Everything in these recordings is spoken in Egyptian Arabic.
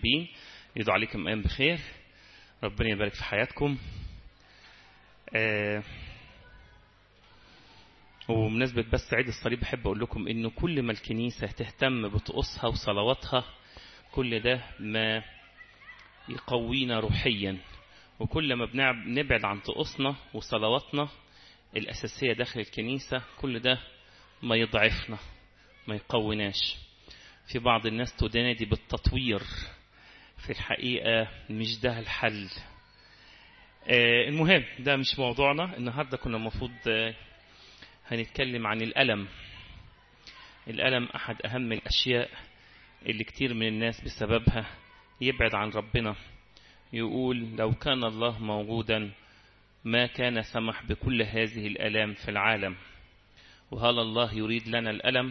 طيبين يدعو عليكم أيام بخير ربنا يبارك في حياتكم آه وبمناسبة بس عيد الصليب بحب أقول لكم إنه كل ما الكنيسة تهتم بطقوسها وصلواتها كل ده ما يقوينا روحيا وكل ما بنبعد عن طقوسنا وصلواتنا الأساسية داخل الكنيسة كل ده ما يضعفنا ما يقويناش في بعض الناس تنادي بالتطوير في الحقيقة مش ده الحل آه المهم ده مش موضوعنا النهاردة كنا المفروض آه هنتكلم عن الألم الألم أحد أهم الأشياء اللي كتير من الناس بسببها يبعد عن ربنا يقول لو كان الله موجودا ما كان سمح بكل هذه الألام في العالم وهل الله يريد لنا الألم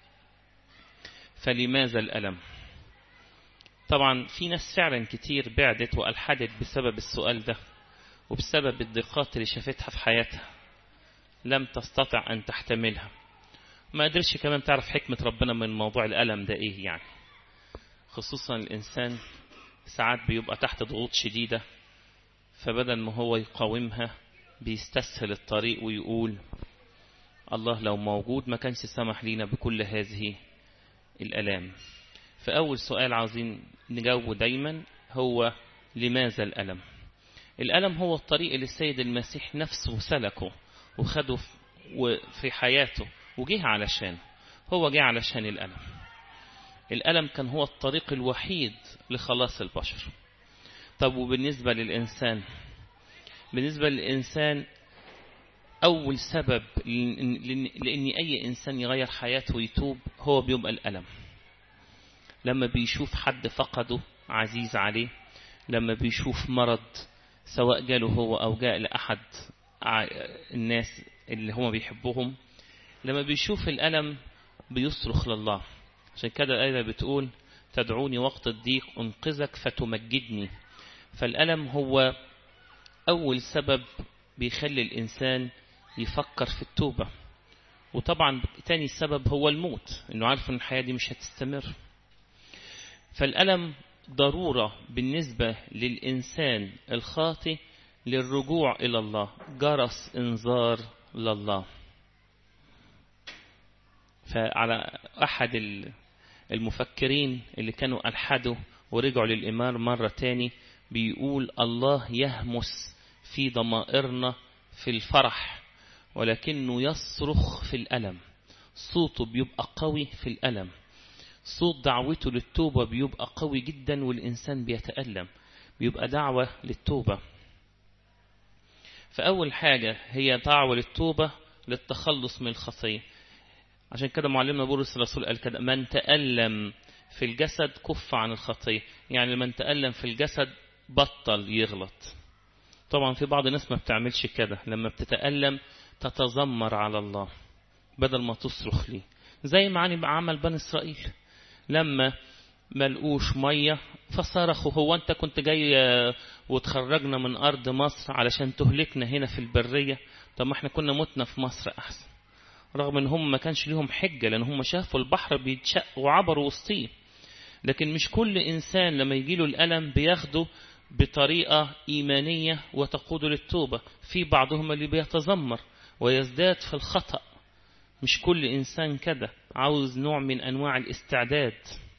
فلماذا الألم طبعا في ناس فعلا كتير بعدت وألحدت بسبب السؤال ده وبسبب الضيقات اللي شافتها في حياتها لم تستطع أن تحتملها ما قدرش كمان تعرف حكمة ربنا من موضوع الألم ده إيه يعني خصوصا الإنسان ساعات بيبقى تحت ضغوط شديدة فبدل ما هو يقاومها بيستسهل الطريق ويقول الله لو موجود ما كانش سمح لينا بكل هذه الألام فأول سؤال عاوزين نجاوبه دايما هو لماذا الألم الألم هو الطريق اللي السيد المسيح نفسه سلكه وخده في حياته وجه علشان هو جه علشان الألم الألم كان هو الطريق الوحيد لخلاص البشر طب وبالنسبة للإنسان بالنسبة للإنسان أول سبب لأن أي إنسان يغير حياته ويتوب هو بيبقى الألم لما بيشوف حد فقده عزيز عليه لما بيشوف مرض سواء جاله هو أو جاء لأحد الناس اللي هم بيحبوهم لما بيشوف الألم بيصرخ لله عشان كده الآية بتقول تدعوني وقت الضيق أنقذك فتمجدني فالألم هو أول سبب بيخلي الإنسان يفكر في التوبة وطبعا تاني سبب هو الموت إنه عارف إن الحياة دي مش هتستمر فالألم ضرورة بالنسبة للإنسان الخاطئ للرجوع إلى الله جرس إنذار لله فعلى أحد المفكرين اللي كانوا ألحدوا ورجعوا للإمام مرة تاني بيقول الله يهمس في ضمائرنا في الفرح ولكنه يصرخ في الألم صوته بيبقى قوي في الألم صوت دعوته للتوبة بيبقى قوي جدا والإنسان بيتألم بيبقى دعوة للتوبة فأول حاجة هي دعوة للتوبة للتخلص من الخطية عشان كده معلمنا بولس الرسول قال كده من تألم في الجسد كف عن الخطية يعني من تألم في الجسد بطل يغلط طبعا في بعض الناس ما بتعملش كده لما بتتألم تتذمر على الله بدل ما تصرخ ليه زي ما عمل بني إسرائيل لما ملقوش مية فصرخوا هو أنت كنت جاي وتخرجنا من أرض مصر علشان تهلكنا هنا في البرية طب ما احنا كنا متنا في مصر أحسن رغم ان هم ما كانش ليهم حجة لأن هم شافوا البحر بيتشق وعبروا وسطيه لكن مش كل إنسان لما يجيله الألم بياخده بطريقة إيمانية وتقود للتوبة في بعضهم اللي بيتذمر ويزداد في الخطأ مش كل إنسان كده عاوز نوع من أنواع الاستعداد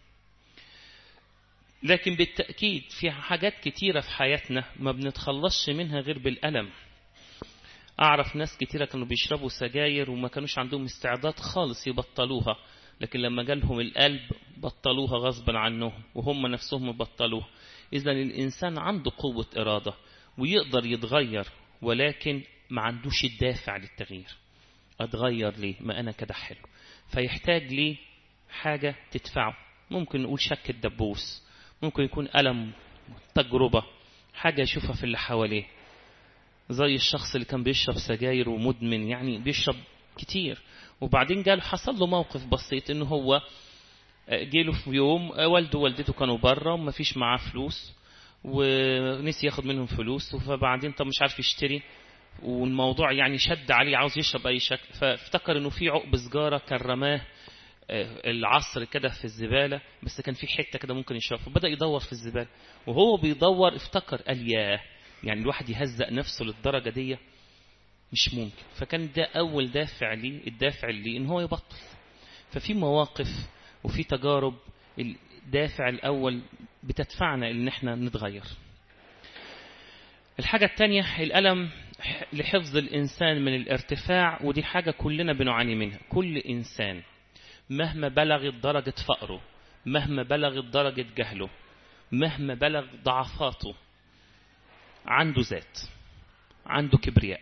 لكن بالتأكيد في حاجات كتيرة في حياتنا ما بنتخلصش منها غير بالألم أعرف ناس كتيرة كانوا بيشربوا سجاير وما كانوش عندهم استعداد خالص يبطلوها لكن لما جالهم القلب بطلوها غصبا عنهم وهم نفسهم بطلوها إذا الإنسان عنده قوة إرادة ويقدر يتغير ولكن ما عندوش الدافع للتغيير أتغير ليه ما أنا كده حلو فيحتاج لي حاجة تدفعه ممكن نقول شك الدبوس ممكن يكون ألم تجربة حاجة يشوفها في اللي حواليه زي الشخص اللي كان بيشرب سجاير ومدمن يعني بيشرب كتير وبعدين جال حصل له موقف بسيط انه هو جيله في يوم والده ووالدته كانوا بره وما فيش معاه فلوس ونسي ياخد منهم فلوس فبعدين طب مش عارف يشتري والموضوع يعني شد عليه عاوز يشرب اي شكل فافتكر انه في عقب سجاره كان رماه العصر كده في الزبالة بس كان في حتة كده ممكن يشرب فبدأ يدور في الزبالة وهو بيدور افتكر قال ياه يعني الواحد يهزق نفسه للدرجة دي مش ممكن فكان ده أول دافع لي الدافع لي إن هو يبطل ففي مواقف وفي تجارب الدافع الأول بتدفعنا إن احنا نتغير الحاجة الثانية الألم لحفظ الإنسان من الارتفاع ودي حاجة كلنا بنعاني منها كل إنسان مهما بلغت درجة فقره مهما بلغت درجة جهله مهما بلغ ضعفاته عنده ذات عنده كبرياء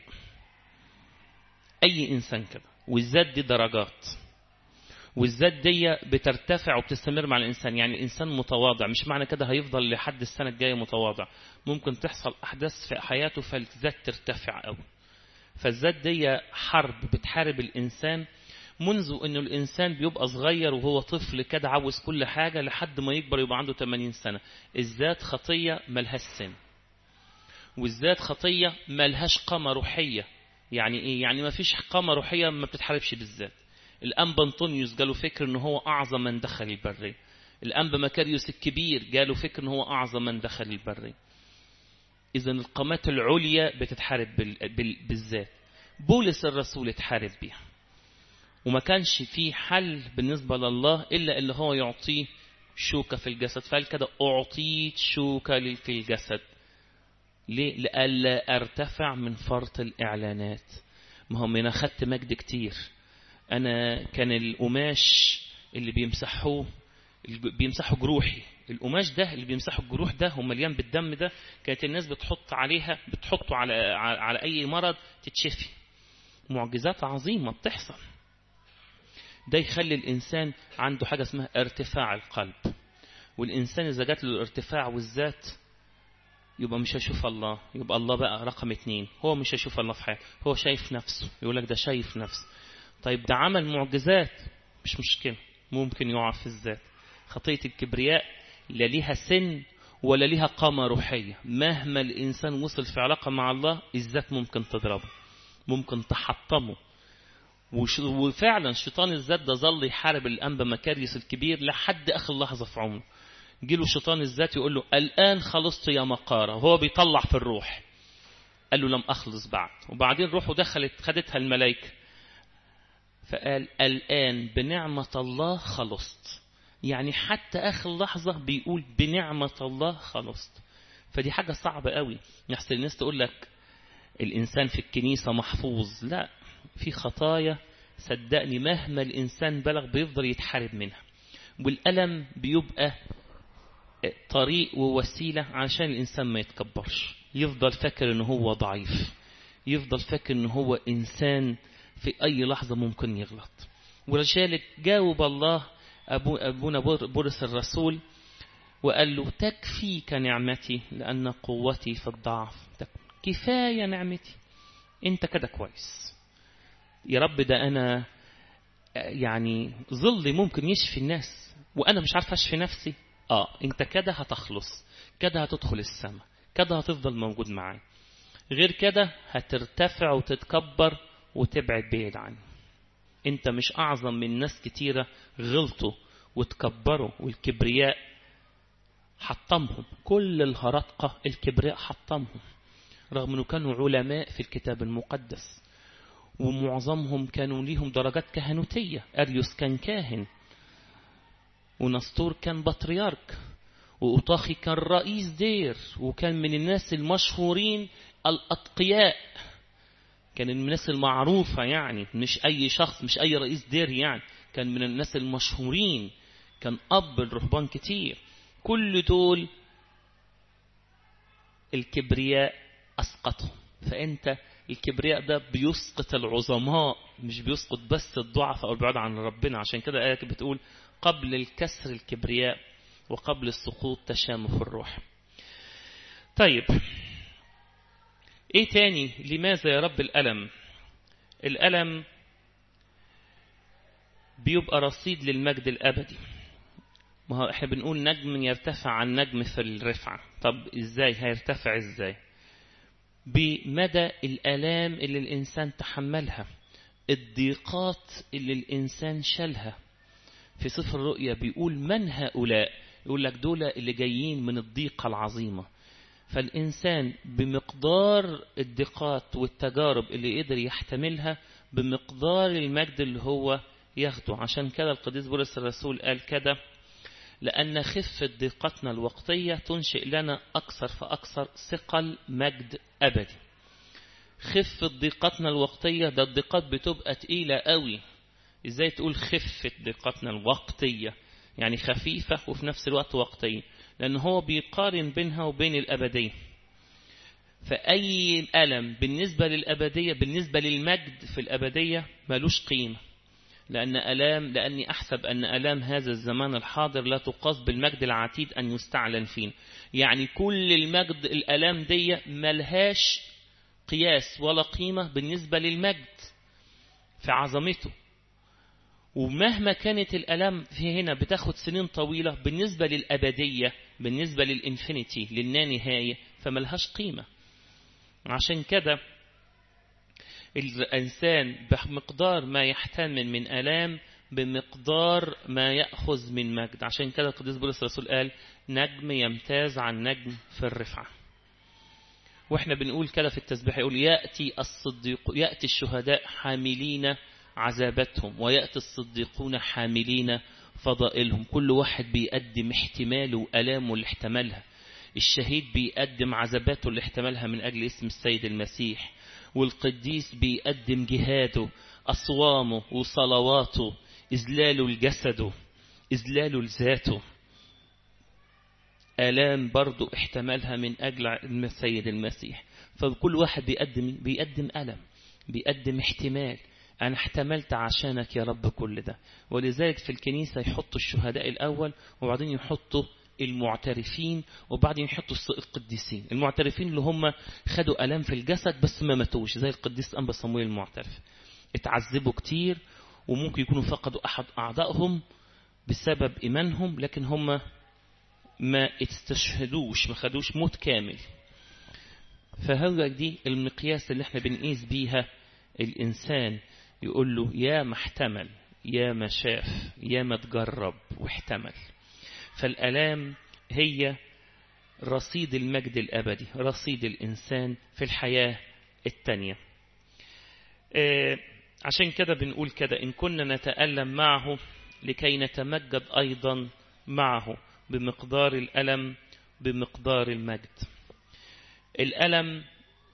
أي إنسان كده والذات دي درجات والذات دي بترتفع وبتستمر مع الإنسان يعني الإنسان متواضع مش معنى كده هيفضل لحد السنة الجاية متواضع ممكن تحصل أحداث في حياته فالذات ترتفع قوي فالذات دي حرب بتحارب الإنسان منذ أنه الإنسان بيبقى صغير وهو طفل كده عاوز كل حاجة لحد ما يكبر يبقى عنده 80 سنة الذات خطية ملهاش سن والذات خطية ملهاش قامة روحية يعني إيه؟ يعني ما فيش قامة روحية ما بتتحاربش بالذات الأنبا أنطونيوس جاله فكر أنه هو أعظم من دخل البرية الأنبا مكاريوس الكبير جاله فكر أنه هو أعظم من دخل البرية إذا القامات العليا بتتحارب بالذات بولس الرسول اتحارب بيها وما كانش في حل بالنسبة لله إلا اللي هو يعطيه شوكة في الجسد فقال كده أعطيت شوكة في الجسد ليه؟ لألا أرتفع من فرط الإعلانات ما هم أنا خدت مجد كتير أنا كان القماش اللي بيمسحوه بيمسحوا جروحي القماش ده اللي بيمسحوا الجروح ده هو مليان بالدم ده كانت الناس بتحط عليها بتحطه على على أي مرض تتشفي معجزات عظيمة بتحصل ده يخلي الإنسان عنده حاجة اسمها ارتفاع القلب والإنسان إذا جات له الارتفاع والذات يبقى مش هيشوف الله يبقى الله بقى رقم اتنين هو مش هيشوف الله في حياته هو شايف نفسه يقول لك ده شايف نفسه طيب ده عمل معجزات مش مشكلة ممكن يقع في الذات خطية الكبرياء لا ليها سن ولا ليها قامة روحية مهما الإنسان وصل في علاقة مع الله الذات ممكن تضربه ممكن تحطمه وفعلا شيطان الذات ده ظل يحارب الأنبا مكاريس الكبير لحد آخر لحظة في عمره جيله شيطان الذات يقول له الآن خلصت يا مقارة وهو بيطلع في الروح قال له لم أخلص بعد وبعدين روحه دخلت خدتها الملائكة فقال الآن بنعمة الله خلصت يعني حتى آخر لحظة بيقول بنعمة الله خلصت فدي حاجة صعبة قوي يحصل الناس تقول لك الإنسان في الكنيسة محفوظ لا في خطايا صدقني مهما الإنسان بلغ بيفضل يتحارب منها والألم بيبقى طريق ووسيلة عشان الإنسان ما يتكبرش يفضل فاكر إن هو ضعيف يفضل فاكر إن هو إنسان في أي لحظة ممكن يغلط ولذلك جاوب الله أبو أبونا بولس الرسول وقال له تكفيك نعمتي لأن قوتي في الضعف كفاية نعمتي أنت كده كويس يا رب ده أنا يعني ظلي ممكن يشفي الناس وأنا مش عارف أشفي نفسي آه أنت كده هتخلص كده هتدخل السماء كده هتفضل موجود معاي غير كده هترتفع وتتكبر وتبعد بعيد عني انت مش اعظم من ناس كتيرة غلطوا وتكبروا والكبرياء حطمهم كل الهرطقة الكبرياء حطمهم رغم انه كانوا علماء في الكتاب المقدس ومعظمهم كانوا ليهم درجات كهنوتية أريوس كان كاهن ونسطور كان بطريرك وأوطاخي كان رئيس دير وكان من الناس المشهورين الأتقياء كان من الناس المعروفة يعني مش أي شخص مش أي رئيس دير يعني كان من الناس المشهورين كان أب الرهبان كتير كل دول الكبرياء أسقطهم فأنت الكبرياء ده بيسقط العظماء مش بيسقط بس الضعف أو البعد عن ربنا عشان كده آية بتقول قبل الكسر الكبرياء وقبل السقوط تشامخ الروح طيب ايه تاني لماذا يا رب الألم الألم بيبقى رصيد للمجد الأبدي ما هو احنا بنقول نجم يرتفع عن نجم في الرفعة طب ازاي هيرتفع ازاي بمدى الآلام اللي الإنسان تحملها الضيقات اللي الإنسان شالها في سفر الرؤيا بيقول من هؤلاء يقول لك دول اللي جايين من الضيقة العظيمة فالإنسان بمقدار الضيقات والتجارب اللي قدر يحتملها بمقدار المجد اللي هو ياخده عشان كده القديس بولس الرسول قال كده لأن خفة ضيقتنا الوقتية تنشئ لنا أكثر فأكثر ثقل مجد أبدي خفة ضيقتنا الوقتية ده الضيقات بتبقى تقيلة قوي ازاي تقول خفة ضيقتنا الوقتية يعني خفيفة وفي نفس الوقت وقتية لأن هو بيقارن بينها وبين الأبدية فأي ألم بالنسبة للأبدية بالنسبة للمجد في الأبدية ملوش قيمة لأن ألام لأني أحسب أن ألام هذا الزمان الحاضر لا تقاس بالمجد العتيد أن يستعلن فين يعني كل المجد الألام دي ملهاش قياس ولا قيمة بالنسبة للمجد في عظمته ومهما كانت الألام في هنا بتاخد سنين طويلة بالنسبة للأبدية بالنسبة للإنفينيتي للنا نهاية فملهاش قيمة عشان كده الإنسان بمقدار ما يحتمل من ألام بمقدار ما يأخذ من مجد عشان كده القديس بولس الرسول قال نجم يمتاز عن نجم في الرفعة واحنا بنقول كده في التسبيح يقول يأتي الصديق يأتي الشهداء حاملين عذابتهم ويأتي الصديقون حاملين فضائلهم كل واحد بيقدم احتماله وألامه اللي احتملها الشهيد بيقدم عذاباته اللي احتملها من أجل اسم السيد المسيح والقديس بيقدم جهاده أصوامه وصلواته إذلاله لجسده إذلاله لذاته آلام برضو احتملها من أجل السيد المسيح فكل واحد بيقدم بيقدم ألم بيقدم احتمال أنا احتملت عشانك يا رب كل ده ولذلك في الكنيسة يحطوا الشهداء الأول وبعدين يحطوا المعترفين وبعدين يحطوا القديسين المعترفين اللي هم خدوا ألام في الجسد بس ما ماتوش زي القديس أنبا صمويل المعترف اتعذبوا كتير وممكن يكونوا فقدوا أحد أعضائهم بسبب إيمانهم لكن هم ما استشهدوش ما خدوش موت كامل فهو دي المقياس اللي احنا بنقيس بيها الإنسان يقول له يا ما احتمل يا ما شاف يا ما تجرب واحتمل فالألام هي رصيد المجد الأبدي رصيد الإنسان في الحياة التانية اه عشان كده بنقول كده إن كنا نتألم معه لكي نتمجد أيضا معه بمقدار الألم بمقدار المجد الألم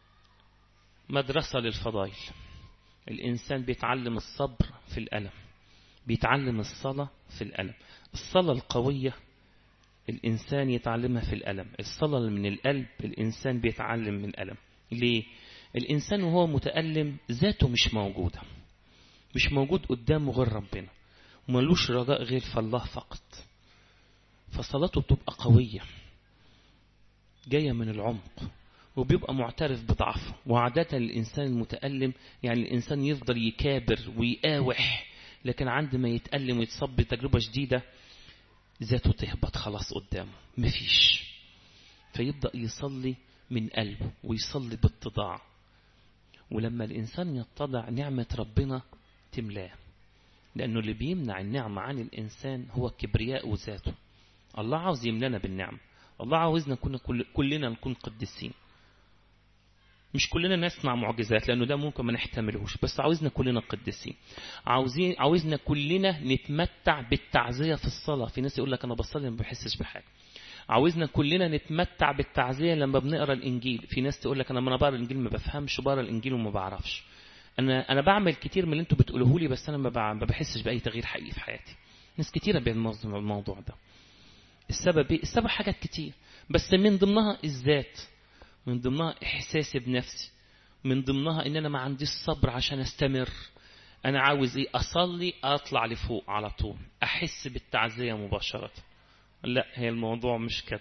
مدرسة للفضائل الإنسان بيتعلم الصبر في الألم بيتعلم الصلاة في الألم الصلاة القوية الإنسان يتعلمها في الألم الصلاة من القلب الإنسان بيتعلم من الألم ليه؟ الإنسان وهو متألم ذاته مش موجودة مش موجود قدامه غير ربنا وملوش رجاء غير في الله فقط فصلاته بتبقى قوية جاية من العمق وبيبقى معترف بضعفه وعادة الإنسان المتألم يعني الإنسان يفضل يكابر ويقاوح لكن عندما يتألم ويتصاب بتجربة جديدة ذاته تهبط خلاص قدامه مفيش فيبدأ يصلي من قلبه ويصلي باتضاع ولما الإنسان يتضع نعمة ربنا تملاه لأنه اللي بيمنع النعمة عن الإنسان هو الكبرياء وذاته الله عاوز يملانا بالنعمة الله عاوزنا كنا كلنا نكون قديسين مش كلنا نصنع معجزات لأنه ده ممكن ما نحتملهوش بس عاوزنا كلنا قديسين عاوزين عاوزنا كلنا نتمتع بالتعزية في الصلاة في ناس يقول لك أنا بصلي ما بحسش بحاجة عاوزنا كلنا نتمتع بالتعزية لما بنقرا الإنجيل في ناس تقول لك أنا ما بقرا الإنجيل ما بفهمش بقرا الإنجيل وما بعرفش أنا أنا بعمل كتير من اللي أنتوا بتقولوه لي بس أنا ما بحسش بأي تغيير حقيقي في حياتي ناس كتيرة بينظم الموضوع ده السبب ايه؟ السبب حاجات كتير بس من ضمنها الذات من ضمنها إحساسي بنفسي من ضمنها إن أنا ما عنديش صبر عشان أستمر أنا عاوز إيه أصلي أطلع لفوق على طول أحس بالتعزية مباشرة لا هي الموضوع مش كده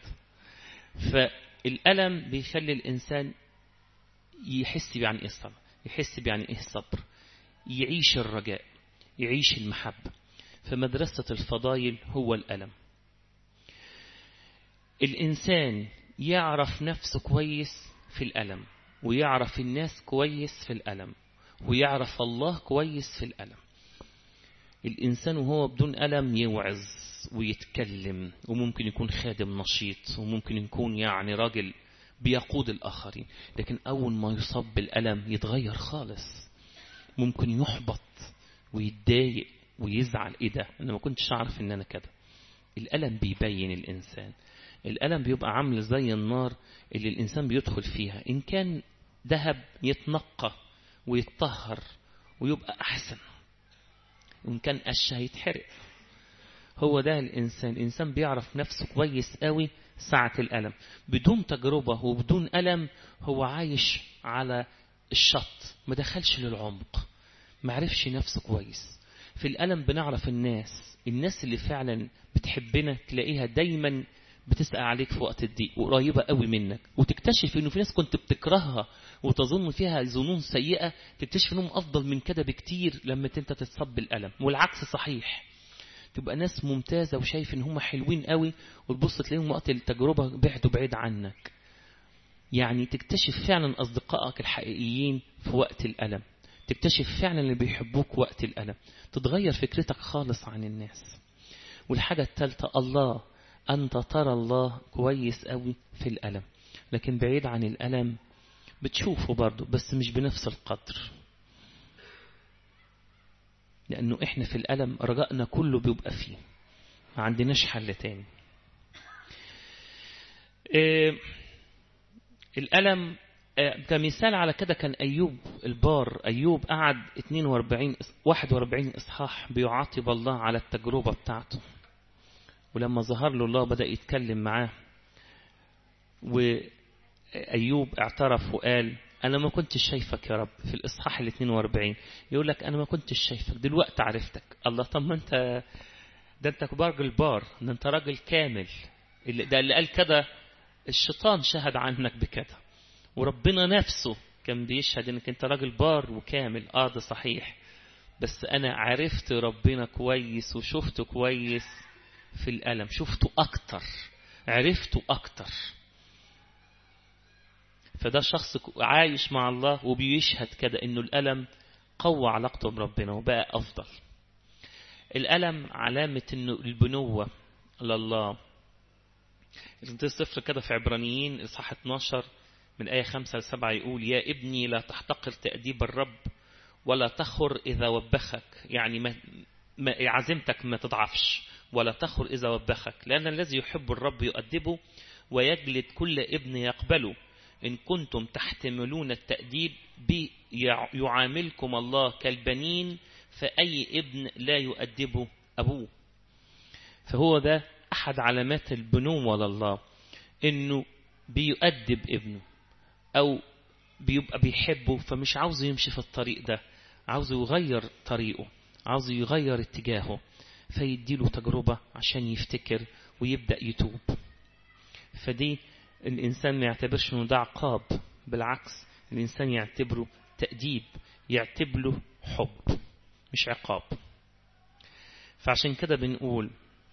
فالألم بيخلي الإنسان يحس يعني إيه الصبر يحس يعني إيه الصبر يعيش الرجاء يعيش المحبة فمدرسة الفضايل هو الألم الإنسان يعرف نفسه كويس في الألم ويعرف الناس كويس في الألم ويعرف الله كويس في الألم الإنسان وهو بدون ألم يوعظ ويتكلم وممكن يكون خادم نشيط وممكن يكون يعني راجل بيقود الآخرين لكن أول ما يصاب بالألم يتغير خالص ممكن يحبط ويتضايق ويزعل إيه ده أنا ما كنتش أعرف إن أنا كده الألم بيبين الإنسان الألم بيبقى عامل زي النار اللي الإنسان بيدخل فيها إن كان ذهب يتنقى ويتطهر ويبقى أحسن وإن كان قش هيتحرق هو ده الإنسان الإنسان بيعرف نفسه كويس قوي ساعة الألم بدون تجربة وبدون ألم هو عايش على الشط ما دخلش للعمق ما عرفش نفسه كويس في الألم بنعرف الناس الناس اللي فعلا بتحبنا تلاقيها دايما بتسأل عليك في وقت الضيق وقريبة قوي منك وتكتشف انه في ناس كنت بتكرهها وتظن فيها ظنون سيئة تكتشف انهم افضل من كده بكتير لما انت تتصاب بالألم والعكس صحيح تبقى ناس ممتازة وشايف ان هم حلوين قوي وتبص تلاقيهم وقت التجربة بعدوا بعيد عنك يعني تكتشف فعلا أصدقائك الحقيقيين في وقت الألم تكتشف فعلا اللي بيحبوك وقت الألم تتغير فكرتك خالص عن الناس والحاجة الثالثة الله أنت ترى الله كويس قوي في الألم لكن بعيد عن الألم بتشوفه برضه بس مش بنفس القدر لأنه إحنا في الألم رجائنا كله بيبقى فيه ما عندناش حل تاني إيه الألم كمثال على كده كان أيوب البار أيوب قعد 42 41 إصحاح بيعاتب الله على التجربة بتاعته ولما ظهر له الله بدأ يتكلم معاه وأيوب اعترف وقال أنا ما كنتش شايفك يا رب في الإصحاح ال 42 يقول لك أنا ما كنتش شايفك دلوقتي عرفتك الله طب ما أنت ده أنت راجل بار ده أنت راجل كامل اللي ده اللي قال كده الشيطان شهد عنك بكده وربنا نفسه كان بيشهد انك انت راجل بار وكامل اه ده صحيح بس انا عرفت ربنا كويس وشفته كويس في الألم شفته أكتر عرفته أكتر فده شخص عايش مع الله وبيشهد كده انه الألم قوى علاقته بربنا وبقى أفضل الألم علامة انه البنوة لله الصفر كده في عبرانيين إصحاح 12 من آية 5 ل 7 يقول يا ابني لا تحتقر تأديب الرب ولا تخر إذا وبخك يعني ما ما عزيمتك ما تضعفش ولا تخر إذا وبخك لأن الذي يحب الرب يؤدبه ويجلد كل ابن يقبله إن كنتم تحتملون التأديب يعاملكم الله كالبنين فأي ابن لا يؤدبه أبوه فهو ده أحد علامات البنوة لله إنه بيؤدب ابنه أو بيبقى بيحبه فمش عاوزه يمشي في الطريق ده عاوزه يغير طريقه عاوزه يغير اتجاهه فيديله تجربة عشان يفتكر ويبدأ يتوب فدي الإنسان ما يعتبرش انه ده عقاب بالعكس الإنسان يعتبره تأديب يعتبره حب مش عقاب فعشان كده بنقول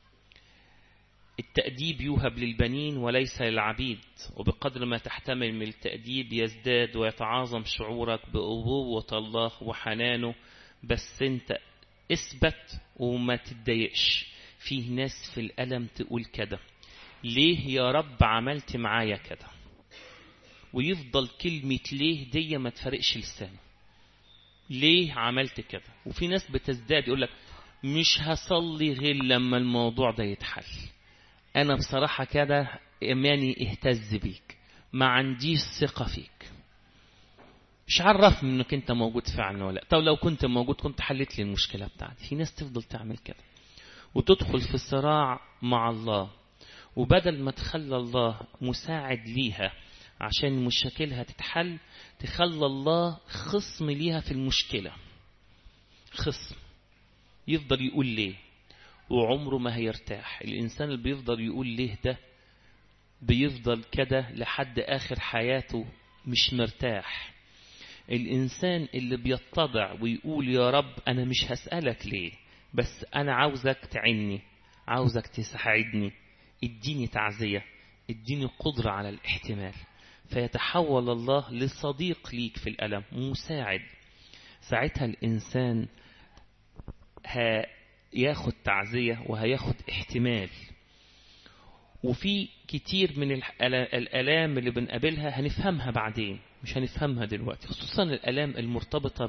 التأديب يوهب للبنين وليس للعبيد وبقدر ما تحتمل من التأديب يزداد ويتعاظم شعورك بأبوة الله وحنانه بس انت اثبت وما تتضايقش فيه ناس في الألم تقول كده ليه يا رب عملت معايا كده ويفضل كلمة ليه دي ما تفرقش لسانه ليه عملت كده وفي ناس بتزداد يقول لك مش هصلي غير لما الموضوع ده يتحل أنا بصراحة كده إيماني اهتز بيك ما عنديش ثقة فيك مش عرفني انك انت موجود فعلا ولا طب لو كنت موجود كنت حلت لي المشكلة بتاعتي في ناس تفضل تعمل كده وتدخل في صراع مع الله وبدل ما تخلى الله مساعد ليها عشان مشاكلها تتحل تخلى الله خصم ليها في المشكلة خصم يفضل يقول ليه وعمره ما هيرتاح الإنسان اللي بيفضل يقول ليه ده بيفضل كده لحد آخر حياته مش مرتاح الإنسان اللي بيتضع ويقول يا رب أنا مش هسألك ليه بس أنا عاوزك تعني عاوزك تساعدني اديني تعزية اديني قدرة على الاحتمال فيتحول الله لصديق ليك في الألم مساعد ساعتها الإنسان هياخد تعزية وهياخد احتمال وفي كتير من الآلام اللي بنقابلها هنفهمها بعدين مش هنفهمها دلوقتي خصوصا الآلام المرتبطة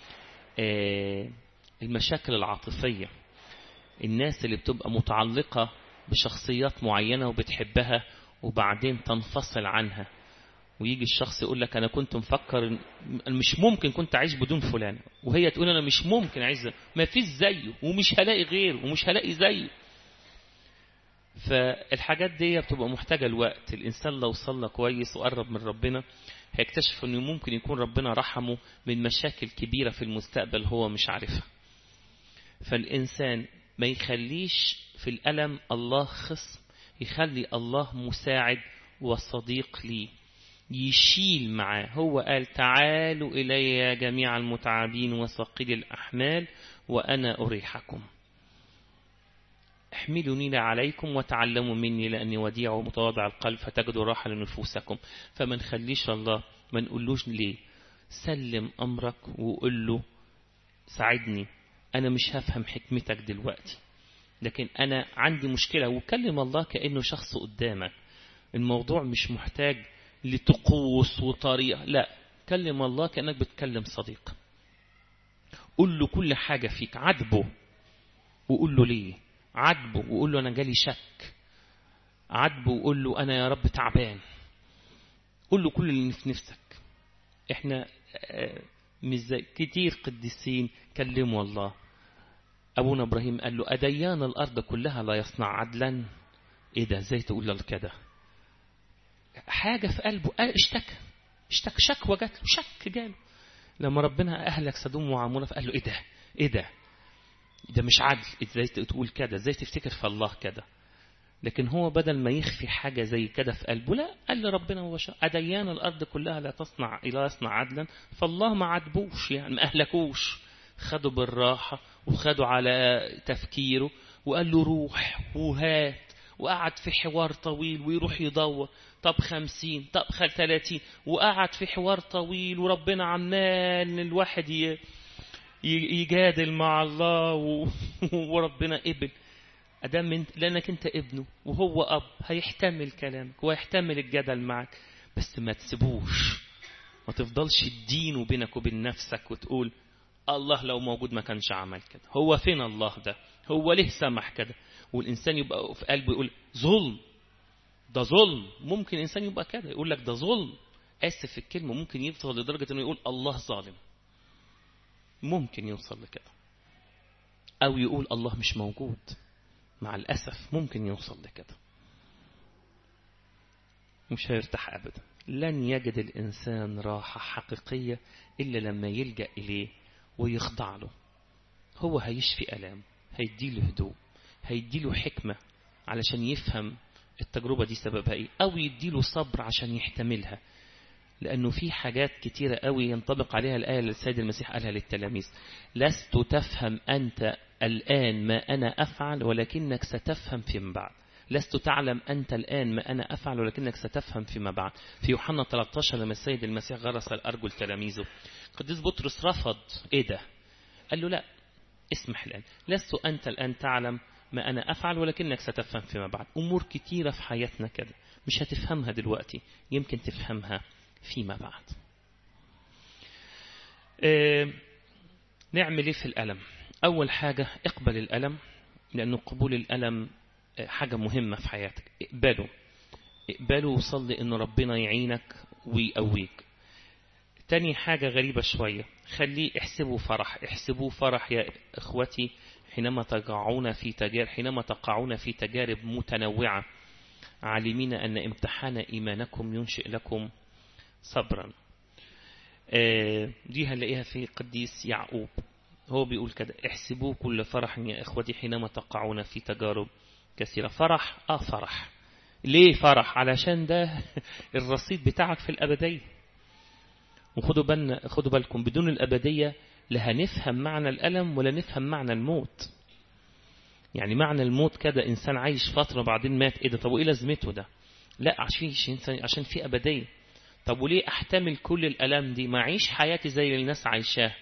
بالمشاكل العاطفية الناس اللي بتبقى متعلقة بشخصيات معينة وبتحبها وبعدين تنفصل عنها ويجي الشخص يقول لك أنا كنت مفكر مش ممكن كنت أعيش بدون فلان وهي تقول أنا مش ممكن أعيش زيه ما فيش زيه ومش هلاقي غيره ومش هلاقي زيه فالحاجات دي بتبقى محتاجة الوقت الإنسان لو صلى كويس وقرب من ربنا هيكتشف أنه ممكن يكون ربنا رحمه من مشاكل كبيرة في المستقبل هو مش عارفها فالإنسان ما يخليش في الألم الله خصم يخلي الله مساعد وصديق ليه يشيل معاه هو قال تعالوا إلي يا جميع المتعبين وثقيل الأحمال وأنا أريحكم احملوا نيل عليكم وتعلموا مني لأني وديع ومتواضع القلب فتجدوا راحة لنفوسكم فما نخليش الله ما نقولوش ليه سلم أمرك وقول له ساعدني أنا مش هفهم حكمتك دلوقتي لكن أنا عندي مشكلة وكلم الله كأنه شخص قدامك الموضوع مش محتاج لطقوس وطريقة لا كلم الله كأنك بتكلم صديق قول له كل حاجة فيك عاتبه وقول له ليه عاتبه وقول له أنا جالي شك عاتبه وقول له أنا يا رب تعبان قول له كل اللي في نفسك احنا مش زي كتير قديسين كلموا الله أبونا إبراهيم قال له أديان الأرض كلها لا يصنع عدلا إيه ده ازاي تقول له كده حاجة في قلبه قال اشتكى اشتكى شكوى جات له شك جاله لما ربنا أهلك سدوم وعمورة فقال له إيه ده إيه ده ده مش عدل ازاي تقول كده ازاي تفتكر في الله كده لكن هو بدل ما يخفي حاجة زي كده في قلبه لا قال لربنا هو أديان الأرض كلها لا تصنع لا يصنع عدلا فالله ما عاتبوش يعني ما أهلكوش خدوا بالراحة وخدوا على تفكيره وقال له روح وهات وقعد في حوار طويل ويروح يدور طب خمسين طب خل ثلاثين وقعد في حوار طويل وربنا عمال الواحد يجادل مع الله وربنا قبل أدام انت لأنك أنت ابنه وهو أب هيحتمل كلامك وهيحتمل الجدل معك بس ما تسيبوش ما تفضلش الدين بينك وبين نفسك وتقول الله لو موجود ما كانش عمل كده هو فين الله ده هو ليه سمح كده والإنسان يبقى في قلبه يقول ظلم ده ظلم ممكن الإنسان يبقى كده يقول لك ده ظلم آسف في الكلمة ممكن يوصل لدرجة أنه يقول الله ظالم ممكن يوصل لكده أو يقول الله مش موجود مع الأسف ممكن يوصل لكده مش هيرتاح أبدا لن يجد الإنسان راحة حقيقية إلا لما يلجأ إليه ويخضع له هو هيشفي ألام هيديله هدوء هيديله حكمة علشان يفهم التجربة دي سببها إيه أو يديله صبر عشان يحتملها لأنه في حاجات كتيرة قوي ينطبق عليها الآية اللي السيد المسيح قالها للتلاميذ لست تفهم أنت الآن ما أنا أفعل ولكنك ستفهم فيما بعد لست تعلم أنت الآن ما أنا أفعل ولكنك ستفهم فيما بعد في يوحنا 13 لما السيد المسيح غرس الأرجل تلاميذه قديس بطرس رفض إيه ده قال له لا اسمح الآن لست أنت الآن تعلم ما أنا أفعل ولكنك ستفهم فيما بعد أمور كتيرة في حياتنا كده مش هتفهمها دلوقتي يمكن تفهمها فيما بعد اه نعمل ايه في الألم أول حاجة اقبل الألم لأنه قبول الألم حاجة مهمة في حياتك اقبله اقبله وصلي أن ربنا يعينك ويقويك تاني حاجة غريبة شوية خليه احسبوا فرح احسبوا فرح يا اخوتي حينما تقعون في تجارب حينما تقعون في تجارب متنوعة عالمين أن امتحان إيمانكم ينشئ لكم صبرا دي هنلاقيها في قديس يعقوب هو بيقول كده احسبوا كل فرح يا اخوتي حينما تقعون في تجارب كثيرة فرح اه فرح ليه فرح علشان ده الرصيد بتاعك في الأبدية وخدوا بالنا خدوا بالكم بدون الأبدية لا هنفهم معنى الألم ولا نفهم معنى الموت يعني معنى الموت كده إنسان عايش فترة بعدين مات إيه ده طب وإيه لازمته ده لا عشان عشان في أبدية طب وليه أحتمل كل الألام دي ما أعيش حياتي زي الناس عايشاه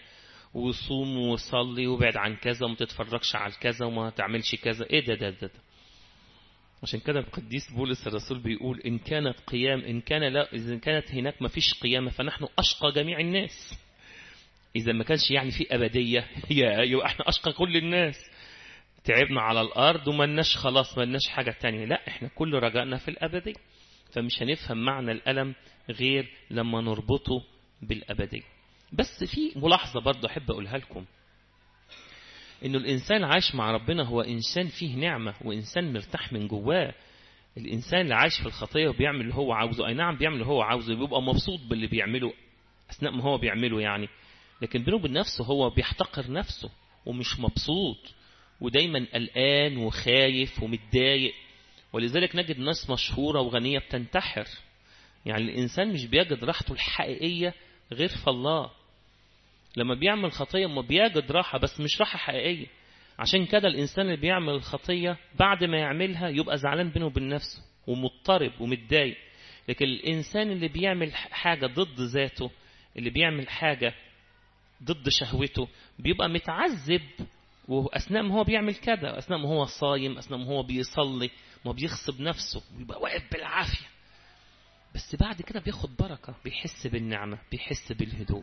وصوم وصلي وابعد عن كذا وما تتفرجش على كذا وما تعملش كذا ايه ده ده ده, ده. عشان كده القديس بولس الرسول بيقول إن كانت قيام إن كان لا إذا كانت هناك ما فيش قيامة فنحن أشقى جميع الناس إذا ما كانش يعني في أبدية يبقى إحنا أشقى كل الناس تعبنا على الأرض وملناش خلاص ملناش حاجة تانية لا إحنا كل رجائنا في الأبدية فمش هنفهم معنى الألم غير لما نربطه بالأبدية بس في ملاحظة برضه أحب أقولها لكم إنه الإنسان عايش مع ربنا هو إنسان فيه نعمة وإنسان مرتاح من جواه الإنسان اللي عايش في الخطية وبيعمل اللي هو عاوزه أي نعم بيعمل اللي هو عاوزه بيبقى مبسوط باللي بيعمله أثناء ما هو بيعمله يعني لكن بينه وبين نفسه هو بيحتقر نفسه ومش مبسوط ودايما قلقان وخايف ومتضايق ولذلك نجد ناس مشهورة وغنية بتنتحر يعني الإنسان مش بيجد راحته الحقيقية غير في الله لما بيعمل خطية ما بيجد راحة بس مش راحة حقيقية عشان كده الإنسان اللي بيعمل الخطية بعد ما يعملها يبقى زعلان بينه وبين نفسه ومضطرب ومتضايق لكن الإنسان اللي بيعمل حاجة ضد ذاته اللي بيعمل حاجة ضد شهوته بيبقى متعذب وأثناء ما هو بيعمل كده أثناء ما هو صايم أثناء ما هو بيصلي ما بيغصب نفسه بيبقى واقف بالعافية بس بعد كده بياخد بركة بيحس بالنعمة بيحس بالهدوء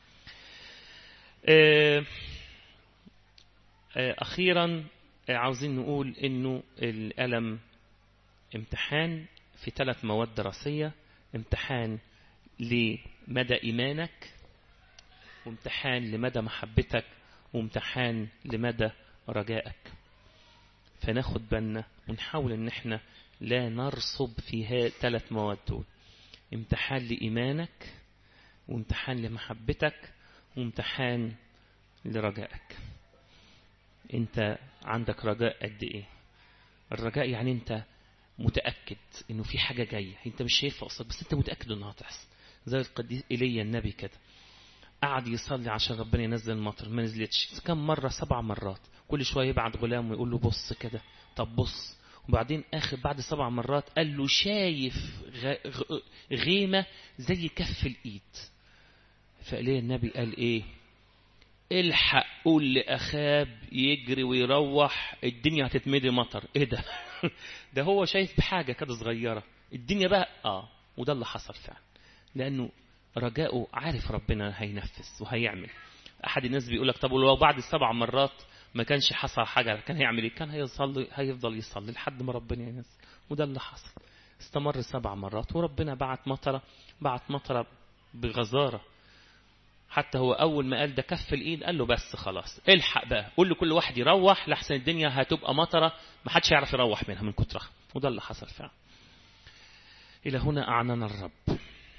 أخيرا عاوزين نقول إنه الألم امتحان في ثلاث مواد دراسية امتحان لمدى إيمانك وامتحان لمدى محبتك وامتحان لمدى رجائك فناخد بالنا ونحاول ان احنا لا نرصب في ثلاث مواد دول امتحان لإيمانك وامتحان لمحبتك وامتحان لرجائك انت عندك رجاء قد ايه الرجاء يعني انت متأكد انه في حاجة جاية انت مش شايفها اصلا بس انت متأكد انها هتحصل زي القديس ايليا النبي كده قعد يصلي عشان ربنا ينزل المطر ما نزلتش كم مرة سبع مرات كل شوية يبعت غلام ويقول له بص كده طب بص وبعدين آخر بعد سبع مرات قال له شايف غيمة زي كف الإيد فقال النبي قال إيه الحق قول لأخاب يجري ويروح الدنيا هتتمدي مطر إيه ده ده هو شايف بحاجة كده صغيرة الدنيا بقى آه وده اللي حصل فعلا لأنه رجاؤه عارف ربنا هينفذ وهيعمل أحد الناس بيقول لك طب ولو بعد السبع مرات ما كانش حصل حاجة كان هيعمل ايه كان هيصلي هيفضل يصلي لحد ما ربنا ينزل وده اللي حصل استمر سبع مرات وربنا بعت مطرة بعت مطرة بغزارة حتى هو أول ما قال ده كف الإيد قال له بس خلاص الحق بقى قول لكل واحد يروح لحسن الدنيا هتبقى مطرة ما حدش يعرف يروح منها من كترها وده اللي حصل فعلا إلى هنا أعننا الرب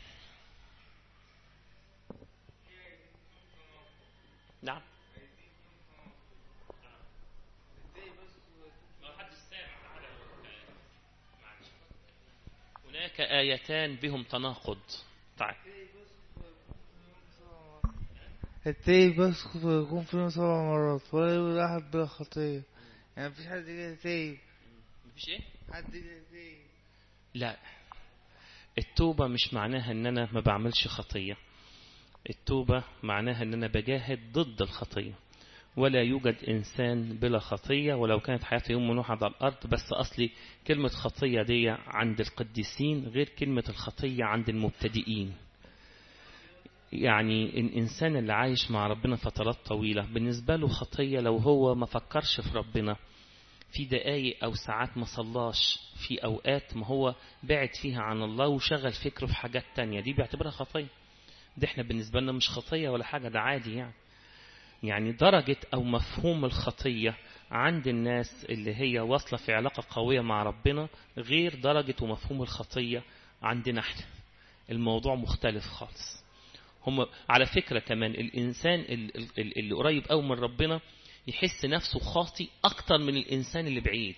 نعم هناك آيتان بهم تناقض تعال التاي بس يكون فيهم سبع مرات ولا يقول أحد بلا خطية يعني مفيش حد كده تايب مفيش ايه حد كده تايب لا التوبة مش معناها ان انا ما بعملش خطية التوبة معناها ان انا بجاهد ضد الخطية ولا يوجد إنسان بلا خطية ولو كانت حياته يوم ونوح على الأرض بس أصلي كلمة خطية دي عند القديسين غير كلمة الخطية عند المبتدئين يعني الإنسان اللي عايش مع ربنا فترات طويلة بالنسبة له خطية لو هو ما فكرش في ربنا في دقايق أو ساعات ما صلاش في أوقات ما هو بعد فيها عن الله وشغل فكره في حاجات تانية دي بيعتبرها خطية دي احنا بالنسبة لنا مش خطية ولا حاجة ده عادي يعني يعني درجة أو مفهوم الخطية عند الناس اللي هي واصلة في علاقة قوية مع ربنا غير درجة ومفهوم الخطية عندنا احنا الموضوع مختلف خالص هم على فكرة كمان الإنسان اللي قريب أو من ربنا يحس نفسه خاطي أكتر من الإنسان اللي بعيد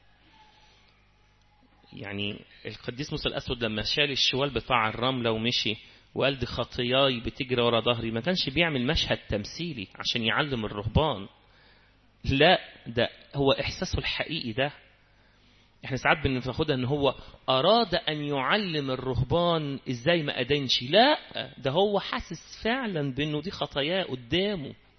يعني القديس موسى الأسود لما شال الشوال بتاع الرملة ومشي وقال دي خطياي بتجري ورا ظهري ما كانش بيعمل مشهد تمثيلي عشان يعلم الرهبان لا ده هو إحساسه الحقيقي ده احنا ساعات بناخدها ان هو اراد ان يعلم الرهبان ازاي ما ادينش لا ده هو حاسس فعلا بانه دي خطاياه قدامه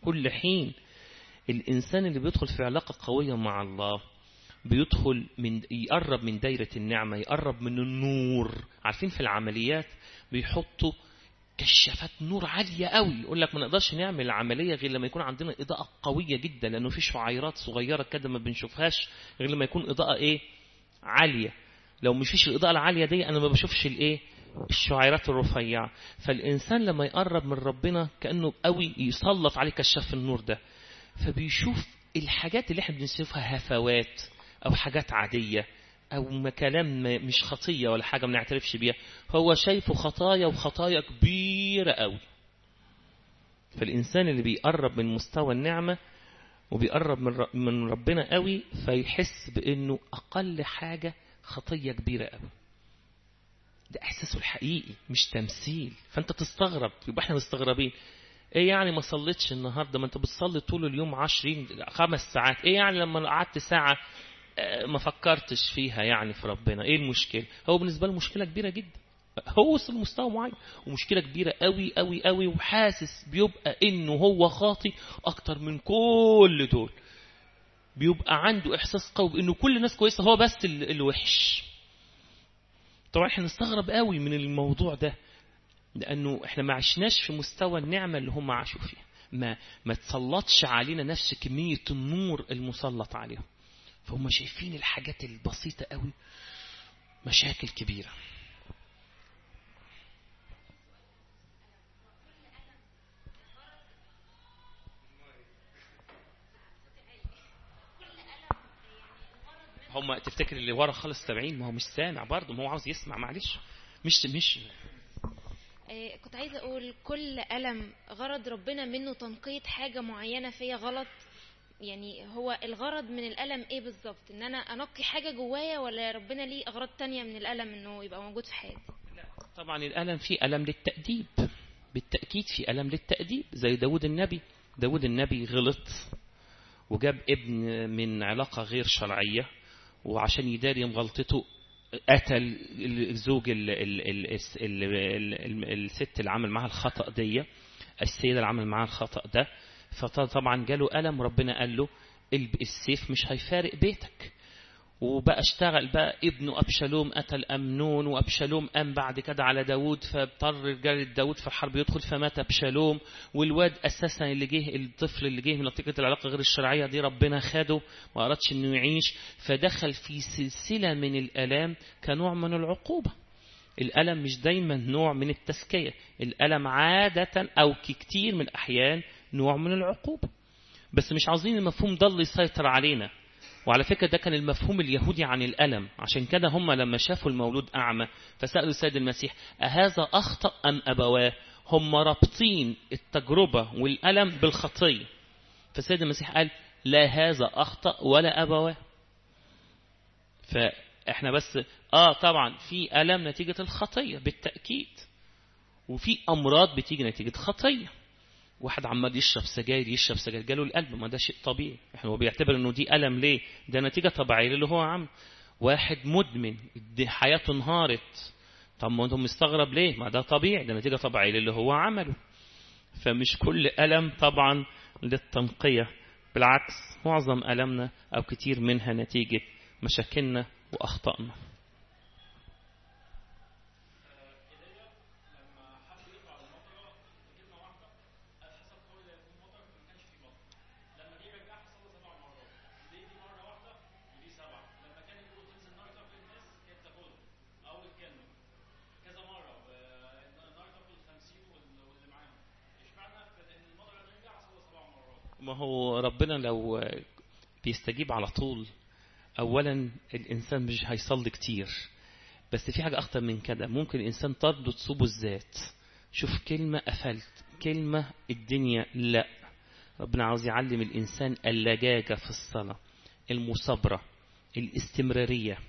كل حين الإنسان اللي بيدخل في علاقة قوية مع الله بيدخل من يقرب من دايرة النعمة يقرب من النور عارفين في العمليات بيحطوا كشافات نور عالية قوي يقول لك ما نقدرش نعمل العملية غير لما يكون عندنا إضاءة قوية جدا لأنه في شعيرات صغيرة كده ما بنشوفهاش غير لما يكون إضاءة إيه عالية لو مش فيش الإضاءة العالية دي أنا ما بشوفش الإيه الشعيرات الرفيعة فالإنسان لما يقرب من ربنا كأنه قوي يسلط عليه كشاف النور ده فبيشوف الحاجات اللي احنا بنشوفها هفوات أو حاجات عادية أو كلام مش خطية ولا حاجة ما نعترفش بيها هو شايفه خطايا وخطايا كبيرة قوي فالإنسان اللي بيقرب من مستوى النعمة وبيقرب من من ربنا قوي فيحس بأنه أقل حاجة خطية كبيرة قوي ده إحساسه الحقيقي مش تمثيل فأنت تستغرب يبقى احنا مستغربين ايه يعني ما صليتش النهاردة ما انت بتصلي طول اليوم عشرين خمس ساعات ايه يعني لما قعدت ساعة ما فكرتش فيها يعني في ربنا ايه المشكلة هو بالنسبة له مشكلة كبيرة جدا هو وصل لمستوى معين ومشكلة كبيرة قوي قوي قوي وحاسس بيبقى انه هو خاطي اكتر من كل دول بيبقى عنده احساس قوي بانه كل الناس كويسة هو بس الوحش طبعا احنا نستغرب قوي من الموضوع ده لانه احنا ما عشناش في مستوى النعمة اللي هم عاشوا فيها ما ما تسلطش علينا نفس كمية النور المسلط عليهم فهم شايفين الحاجات البسيطة قوي مشاكل كبيرة هم تفتكر اللي ورا خالص سامعين ما هو مش سامع برضه ما هو عاوز يسمع معلش مش مش كنت عايزة أقول كل ألم غرض ربنا منه تنقية حاجة معينة فيا غلط يعني هو الغرض من الألم إيه بالظبط إن أنا أنقي حاجة جوايا ولا ربنا ليه أغراض تانية من الألم إنه يبقى موجود في حياتي طبعا الألم فيه ألم للتأديب بالتأكيد في ألم للتأديب زي داود النبي داود النبي غلط وجاب ابن من علاقة غير شرعية وعشان يداري غلطته قتل الزوج ال ال ال ال ال الست اللي عمل معاها الخطأ دي السيدة اللي عمل معاها الخطأ ده فطبعا جاله ألم ربنا قال له السيف مش هيفارق بيتك وبقى اشتغل بقى ابنه أبشالوم قتل أمنون وأبشالوم قام بعد كده على داود فاضطر رجال داود في الحرب يدخل فمات أبشالوم والواد أساسا اللي جه الطفل اللي جه من نتيجة العلاقة غير الشرعية دي ربنا خده ما أردش إنه يعيش فدخل في سلسلة من الآلام كنوع من العقوبة الألم مش دايما نوع من التزكية الألم عادة أو كتير من الأحيان نوع من العقوبة بس مش عاوزين المفهوم ده اللي يسيطر علينا وعلى فكرة ده كان المفهوم اليهودي عن الألم عشان كده هم لما شافوا المولود أعمى فسألوا السيد المسيح أهذا أخطأ أم أبواه هم رابطين التجربة والألم بالخطية فالسيد المسيح قال لا هذا أخطأ ولا أبواه فإحنا بس آه طبعا في ألم نتيجة الخطية بالتأكيد وفي أمراض بتيجي نتيجة خطية واحد عمال يشرب سجاير يشرب سجاير جاله القلب ما ده شيء طبيعي احنا هو بيعتبر انه دي ألم ليه ده نتيجة طبيعية اللي هو عمل واحد مدمن دي حياته انهارت طب ما انتم مستغرب ليه ما ده طبيعي ده نتيجة طبيعية اللي هو عمله فمش كل ألم طبعا للتنقية بالعكس معظم ألمنا أو كتير منها نتيجة مشاكلنا وأخطائنا ما هو ربنا لو بيستجيب على طول أولا الإنسان مش هيصلي كتير بس في حاجة أخطر من كده ممكن الإنسان ترده تصوبه الذات شوف كلمة قفلت كلمة الدنيا لا ربنا عاوز يعلم الإنسان اللجاجة في الصلاة المصابرة الاستمرارية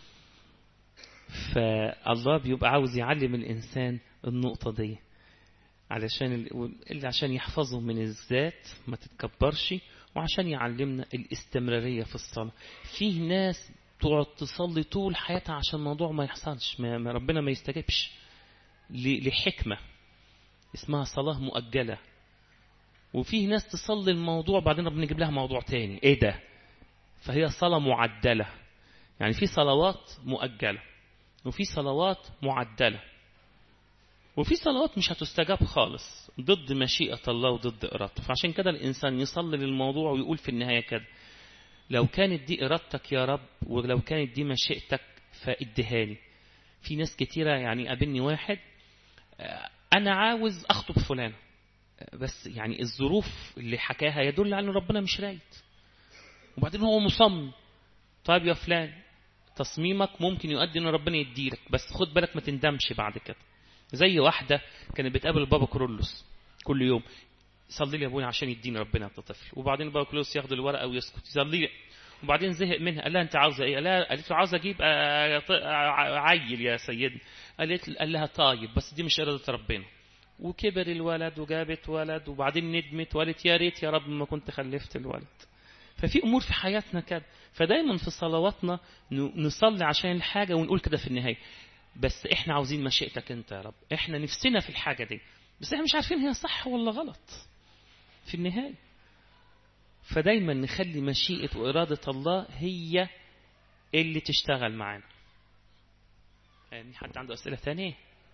فالله بيبقى عاوز يعلم الإنسان النقطة دي علشان اللي عشان يحفظه من الذات ما تتكبرش وعشان يعلمنا الاستمرارية في الصلاة فيه ناس تقعد تصلي طول حياتها عشان الموضوع ما يحصلش ما ربنا ما يستجبش لحكمة اسمها صلاة مؤجلة وفيه ناس تصلي الموضوع بعدين ربنا يجيب لها موضوع تاني ايه ده فهي صلاة معدلة يعني في صلوات مؤجلة وفي صلوات معدلة وفي صلوات مش هتستجاب خالص ضد مشيئة الله وضد إرادته فعشان كده الإنسان يصلي للموضوع ويقول في النهاية كده لو كانت دي إرادتك يا رب ولو كانت دي مشيئتك فادهاني في ناس كتيرة يعني قابلني واحد أنا عاوز أخطب فلان بس يعني الظروف اللي حكاها يدل على أن ربنا مش رايد وبعدين هو مصمم طيب يا فلان تصميمك ممكن يؤدي ان ربنا يديلك بس خد بالك ما تندمش بعد كده زي واحدة كانت بتقابل بابا كرولوس كل يوم صلي لي يا ابويا عشان يديني ربنا انت طفل وبعدين بابا كرولوس ياخد الورقه ويسكت يصلي لي وبعدين زهق منها قال لها انت عاوزه ايه قال لها قالت له عاوزه اجيب عيل يا سيدنا قالت قال لها طيب بس دي مش اراده ربنا وكبر الولد وجابت ولد وبعدين ندمت وقالت يا ريت يا رب ما كنت خلفت الولد ففي امور في حياتنا كده فدايما في صلواتنا نصلي عشان الحاجه ونقول كده في النهايه بس احنا عاوزين مشيئتك انت يا رب احنا نفسنا في الحاجه دي بس احنا مش عارفين هي صح ولا غلط في النهايه فدايما نخلي مشيئه واراده الله هي اللي تشتغل معانا يعني حد عنده اسئله ثانيه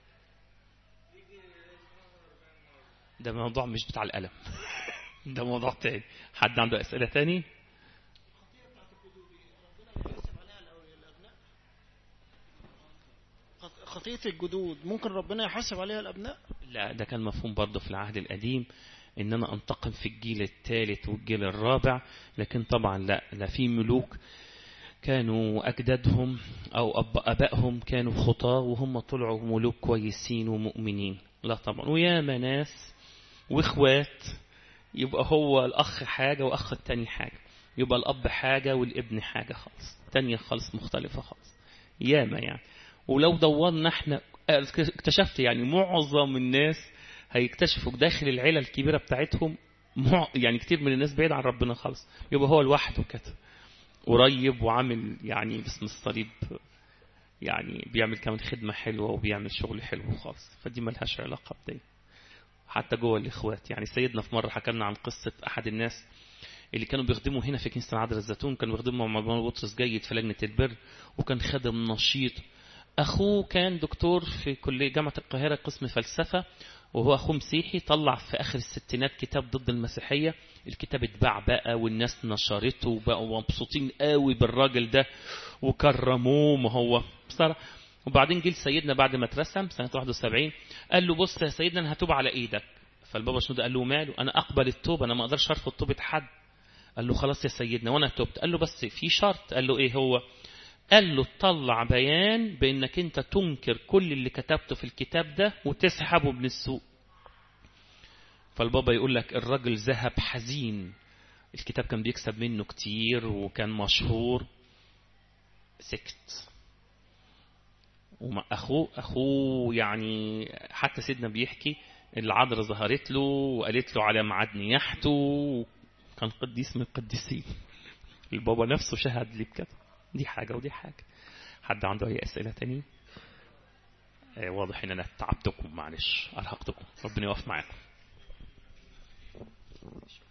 ده موضوع مش بتاع القلم ده موضوع تاني حد عنده اسئله تاني خطية الجدود ممكن ربنا يحاسب عليها الأبناء لا ده كان مفهوم برضه في العهد القديم ان انا انتقم في الجيل الثالث والجيل الرابع لكن طبعا لا لا في ملوك كانوا أجدادهم أو أب أبائهم كانوا خطاة وهم طلعوا ملوك كويسين ومؤمنين لا طبعا وياما ناس واخوات يبقى هو الأخ حاجة وأخ التاني حاجة يبقى الأب حاجة والابن حاجة خالص تانية خالص مختلفة خالص ياما يعني ولو دورنا احنا اكتشفت يعني معظم الناس هيكتشفوا داخل العيلة الكبيرة بتاعتهم يعني كتير من الناس بعيد عن ربنا خالص يبقى هو لوحده كده قريب وعامل يعني باسم الصليب يعني بيعمل كمان خدمة حلوة وبيعمل شغل حلو خالص فدي ملهاش علاقة بدي حتى جوه الإخوات يعني سيدنا في مرة حكى لنا عن قصة أحد الناس اللي كانوا بيخدموا هنا في كنيسة عذراء الزيتون كانوا بيخدموا مع مولانا بطرس جيد في لجنة البر وكان خادم نشيط أخوه كان دكتور في كلية جامعة القاهرة قسم فلسفة وهو أخوه مسيحي طلع في آخر الستينات كتاب ضد المسيحية الكتاب اتباع بقى والناس نشرته وبقوا مبسوطين قوي بالراجل ده وكرموه ما هو بصراحة وبعدين جه سيدنا بعد ما اترسم سنة 71 قال له بص يا سيدنا أنا هتوب على إيدك فالبابا شنودة قال له ماله أنا أقبل التوبة أنا ما أقدرش أرفض توبة حد قال له خلاص يا سيدنا وأنا تبت قال له بس في شرط قال له إيه هو قال له طلع بيان بأنك أنت تنكر كل اللي كتبته في الكتاب ده وتسحبه من السوق فالبابا يقول لك الراجل ذهب حزين الكتاب كان بيكسب منه كتير وكان مشهور سكت ومع أخوه أخوه يعني حتى سيدنا بيحكي العذراء ظهرت له وقالت له على ميعاد نياحته كان قديس من القديسين البابا نفسه شهد لي بكده دي حاجة ودي حاجة حد عنده أي أسئلة تانية آه واضح إن أنا تعبتكم معلش أرهقتكم ربنا يوقف معاكم